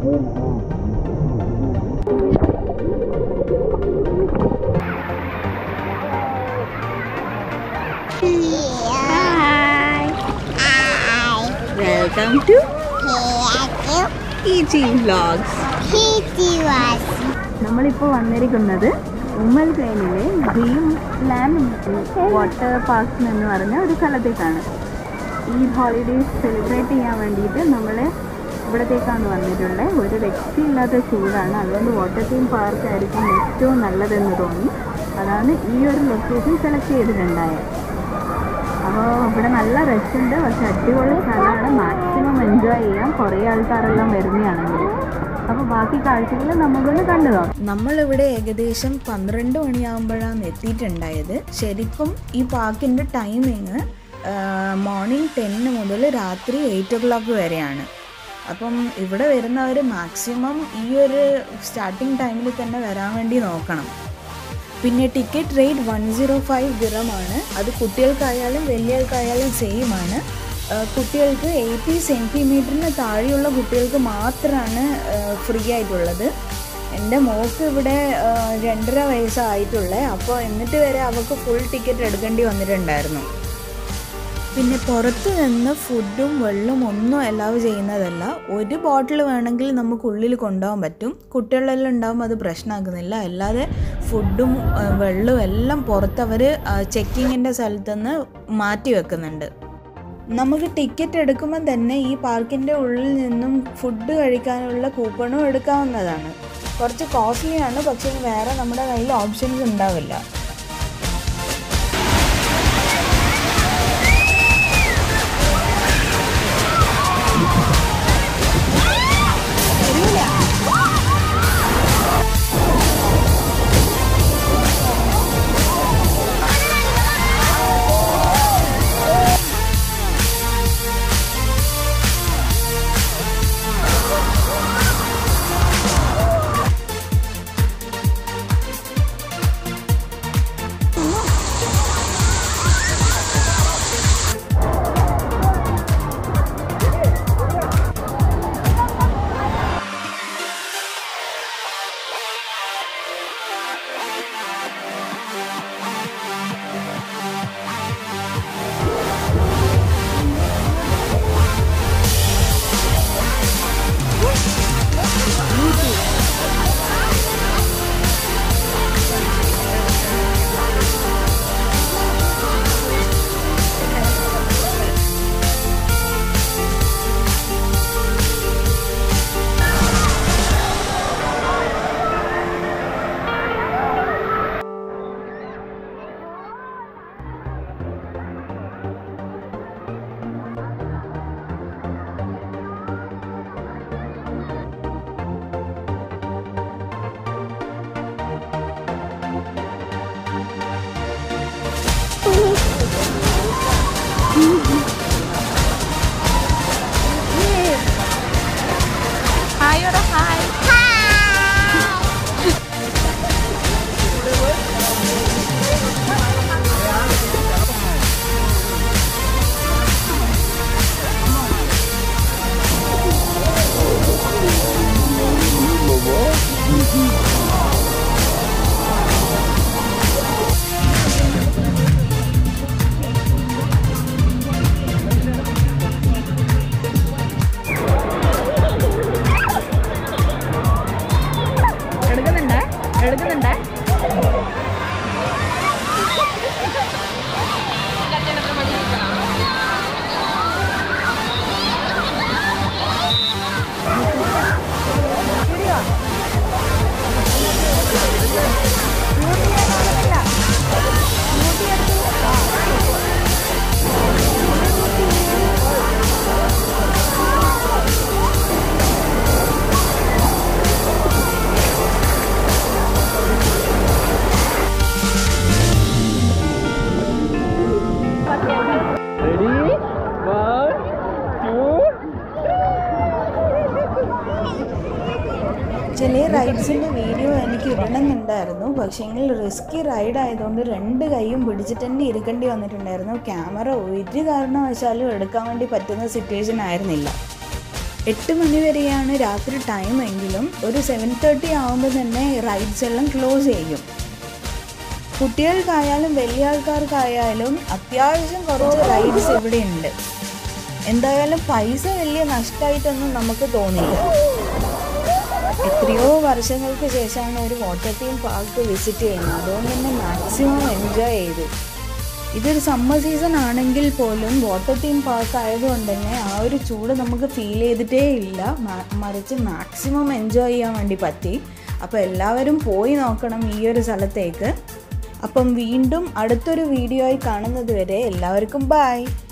welcome to eating vlogs നമ്മളിപ്പോൾ വന്നിരിക്കുന്നത് ഉമ്മൽ ട്രെയിനിലെ ഡ്രീം ലാൻഡ് വാട്ടർ പാർക്ക് എന്ന് പറഞ്ഞ ഒരു സ്ഥലത്തേക്കാണ് ഈ ഹോളിഡേയ്സ് സെലിബ്രേറ്റ് ചെയ്യാൻ വേണ്ടിയിട്ട് നമ്മൾ ഇവിടത്തേക്കാണ് വന്നിട്ടുള്ളത് ഒരു രക്ഷയില്ലാത്ത ചൂടാണ് അതുകൊണ്ട് വാട്ടർ തീം പാർക്ക് ആയിരിക്കും ഏറ്റവും നല്ലതെന്ന് തോന്നി അതാണ് ഈ ഒരു ലൊക്കേഷൻ സെലക്ട് ചെയ്തിട്ടുണ്ടായത് അപ്പോൾ ഇവിടെ നല്ല റഷ് ഉണ്ട് പക്ഷെ അടിപൊളി സ്ഥലമാണ് മാക്സിമം എൻജോയ് ചെയ്യാം കുറേ ആൾക്കാരെല്ലാം വരുന്നതാണെങ്കിൽ അപ്പോൾ ബാക്കി കാഴ്ചകൾ നമുക്കൊന്ന് കണ്ടു നോക്കാം നമ്മളിവിടെ ഏകദേശം പന്ത്രണ്ട് മണിയാകുമ്പോഴാണ് എത്തിയിട്ടുണ്ടായത് ശരിക്കും ഈ പാർക്കിൻ്റെ ടൈമിങ് മോർണിംഗ് ടെന്ന് മുതൽ രാത്രി എയ്റ്റ് ഒ ക്ലോക്ക് വരെയാണ് അപ്പം ഇവിടെ വരുന്നവർ മാക്സിമം ഈ ഒരു സ്റ്റാർട്ടിംഗ് ടൈമിൽ തന്നെ വരാൻ വേണ്ടി നോക്കണം പിന്നെ ticket rate one zero five ദിറമാണ് അത് കുട്ടികൾക്കായാലും വലിയവർക്കായാലും സെയിം ആണ് ആ, കുട്ടികൾക്ക് എയ്റ്റി സെൻറ്റിമീറ്ററിന് താഴെയുള്ള കുട്ടികൾക്ക് മാത്രമാണ് ഫ്രീ ആയിട്ടുള്ളത് എൻ്റെ മോൾക്ക് ഇവിടെ ആ, രണ്ടര വയസ്സായിട്ടുള്ളത് അപ്പോൾ എന്നിട്ട് വരെ അവൾക്ക് ഫുൾ ടിക്കറ്റ് എടുക്കേണ്ടി വന്നിട്ടുണ്ടായിരുന്നു പിന്നെ പുറത്ത് നിന്ന് ഫുഡും വെള്ളവും ഒന്നും അലൗ ചെയ്യുന്നതല്ല ഒരു ബോട്ടിൽ വേണമെങ്കിൽ നമുക്ക് ഉള്ളിൽ കൊണ്ടുപോകാൻ പറ്റും കുട്ടികളെല്ലാം ഉണ്ടാകുമ്പോൾ അത് പ്രശ്നമാക്കുന്നില്ല അല്ലാതെ ഫുഡും ആ, വെള്ളവും എല്ലാം പുറത്ത് അവർ ചെക്കിങ്ങിൻ്റെ സ്ഥലത്തുനിന്ന് മാറ്റി വെക്കുന്നുണ്ട് നമുക്ക് ടിക്കറ്റ് എടുക്കുമ്പോൾ തന്നെ ഈ പാർക്കിൻ്റെ ഉള്ളിൽ നിന്നും ഫുഡ് കഴിക്കാനുള്ള കൂപ്പണും എടുക്കാവുന്നതാണ് കുറച്ച് കോസ്റ്റ്ലിയാണ് പക്ഷേ വേറെ നമ്മുടെ കയ്യിൽ ഓപ്ഷൻസ് ഉണ്ടാവില്ല എടുക്കുന്നുണ്ടേ എടുക്കുന്നുണ്ടേ ചില റൈഡ്സിൻ്റെ വീഡിയോ എനിക്ക് ഇടണമെന്നുണ്ടായിരുന്നു പക്ഷേങ്കിൽ റിസ്കി റൈഡ് ആയതുകൊണ്ട് രണ്ട് കൈയും പിടിച്ചിട്ട് തന്നെ ഇരിക്കേണ്ടി വന്നിട്ടുണ്ടായിരുന്നു ക്യാമറ ഒരു കാരണവശാലും എടുക്കാൻ വേണ്ടി പറ്റുന്ന സിറ്റുവേഷൻ ആയിരുന്നില്ല എട്ട് മണി വരെയാണ് രാത്രി ടൈം എങ്കിലും ഒരു സെവൻ തേർട്ടി ആകുമ്പോൾ തന്നെ റൈഡ്സ് എല്ലാം ക്ലോസ് ചെയ്യും കുട്ടികൾക്കായാലും വലിയ ആൾക്കാർക്കായാലും അത്യാവശ്യം കുറച്ച് റൈഡ്സ് ഇവിടെ ഉണ്ട് എന്തായാലും പൈസ വലിയ നഷ്ടമായിട്ടൊന്നും നമുക്ക് തോന്നില്ല എത്രയോ വർഷങ്ങൾക്ക് ശേഷമാണ് ഒരു വാട്ടർ തീം പാർക്ക് വിസിറ്റ് ചെയ്യുന്നത് അതുകൊണ്ട് തന്നെ മാക്സിമം എൻജോയ് ചെയ്തു ഇതൊരു സമ്മർ സീസൺ ആണെങ്കിൽ പോലും വാട്ടർ തീം പാർക്ക് ആയതുകൊണ്ട് തന്നെ ആ ഒരു ചൂട് നമുക്ക് ഫീൽ ചെയ്തിട്ടേ ഇല്ല മ- മറിച്ച് മാക്സിമം എൻജോയ് ചെയ്യാൻ വേണ്ടി പറ്റി അപ്പോൾ എല്ലാവരും പോയി നോക്കണം ഈ ഒരു സ്ഥലത്തേക്ക് അപ്പം വീണ്ടും അടുത്തൊരു വീഡിയോ ആയി കാണുന്നത് വരെ എല്ലാവർക്കും ബൈ